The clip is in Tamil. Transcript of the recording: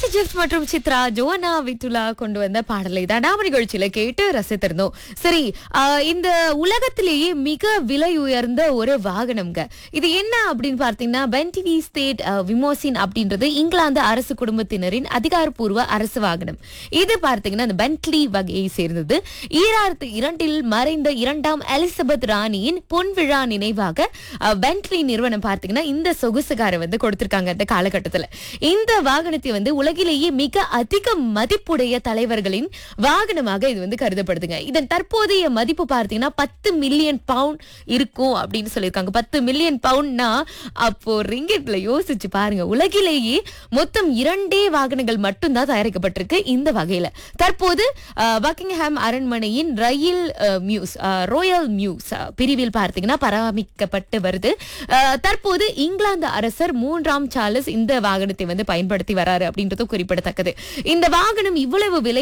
ஜெஃப் மற்றும் சித்ரா ஜோனா வித்துலா கொண்டு வந்த பாடலை தான் நாம நிகழ்ச்சியில கேட்டு ரசித்திருந்தோம் சரி ஆஹ் இந்த உலகத்திலேயே மிக விலை உயர்ந்த ஒரு வாகனம்ங்க இது என்ன அப்படின்னு பார்த்தீங்கன்னா பென்டிவி ஸ்டேட் விமோசின் அப்படின்றது இங்கிலாந்து அரசு குடும்பத்தினரின் அதிகாரப்பூர்வ அரசு வாகனம் இது பார்த்தீங்கன்னா அந்த பென்ட்லி வகையை சேர்ந்தது ஈராயிரத்து இரண்டில் மறைந்த இரண்டாம் எலிசபெத் ராணியின் பொன் விழா நினைவாக அஹ், பென்ட்லி நிறுவனம் பார்த்தீங்கன்னா இந்த சொகுசுகாரை வந்து கொடுத்திருக்காங்க அந்த காலகட்டத்துல இந்த வாகனத்தை வந்து உலகிலேயே மிக அதிக மதிப்புடைய தலைவர்களின் வாகனமாக இது வந்து கருதப்படுதுங்க இதன் தற்போதைய மதிப்பு பார்த்தீங்கன்னா பத்து மில்லியன் பவுண்ட் இருக்கும் அப்படின்னு சொல்லியிருக்காங்க பத்து மில்லியன் பவுண்ட்னா அப்போ ரிங்கெட்ல யோசிச்சு பாருங்க உலகிலேயே மொத்தம் இரண்டே வாகனங்கள் மட்டும்தான் தயாரிக்கப்பட்டிருக்கு இந்த வகையில தற்போது அஹ், பக்கிங்ஹாம் அரண்மனையின் ரயில் ah, mews ah, royal mews ah, பிரிவில் பார்த்தீங்கன்னா பராமரிக்கப்பட்டு வருது அஹ், தற்போது இங்கிலாந்து அரசர் மூன்றாம் சார்லஸ் இந்த வாகனத்தை வந்து பயன்படுத்தி வராரு அப்படின்றதும் குறிப்பிடத்தக்கது இந்த வாகனம் இவ்வளவு விலை